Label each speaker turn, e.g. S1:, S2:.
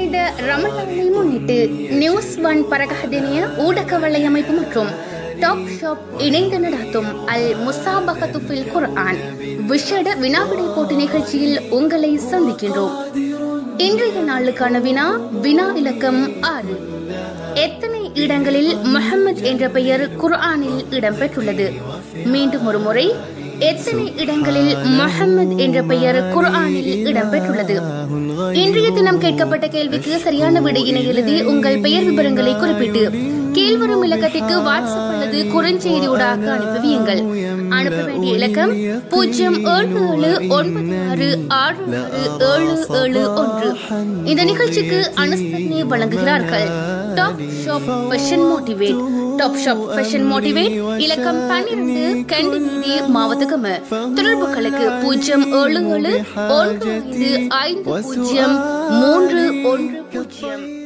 S1: புனித ரமலானை முன்னிட்டு நியூஸ் ஒன் பரகஹதினிய ஊடக வலையமைப்பு மற்றும் டாப் ஷாப் இணைந்து நடாத்தும் அல் முசாபகத்து ஃபில் குர்ஆன் விஷட வினாவிடை போட்டி நிகழ்ச்சியில் உங்களை சந்திக்கின்றோம் இன்றைய நாளுக்கான வினா வினா இலக்கம் ஆறு எத்தனை இடங்களில் முஹம்மத் என்ற பெயர் குர்ஆனில் இடம்பெற்றுள்ளது மீண்டும் ஒரு முறை எத்தனை இடங்களில் முஹம்மத் என்ற பெயர் குர்ஆனில் இடம்பெற்றுள்ளது இன்றைய தினம் கேட்கப்பட்ட கேள்விக்கு சரியான விடையினை எழுதி உங்கள் பெயர் விவரங்களை குறிப்பிட்டு கீழ்வரும் இலக்கத்திற்கு வாட்ஸ்அப் அல்லது குறுஞ்செய்தியூடாக அனுப்பி வையுங்கள் அனுப்ப வேண்டிய இலக்கம் பூஜ்ஜியம் ஏழு ஏழு ஒன்பது ஆறு ஆறு ஆறு ஏழு ஏழு ஒன்று இந்த நிகழ்ச்சிக்கு அனுசரணை வழங்குகிறார்கள் top shop fashion motivate top shop fashion motivate இலக்கம் பன்னிரண்டு கண்டி வீதி மாவட்டகம தொடர்புகளுக்கு பூஜ்ஜியம் ஏழு ஏழு ஒன்று ஐந்து ஐந்து பூஜ்ஜியம் மூன்று ஒன்று பூஜ்ஜியம்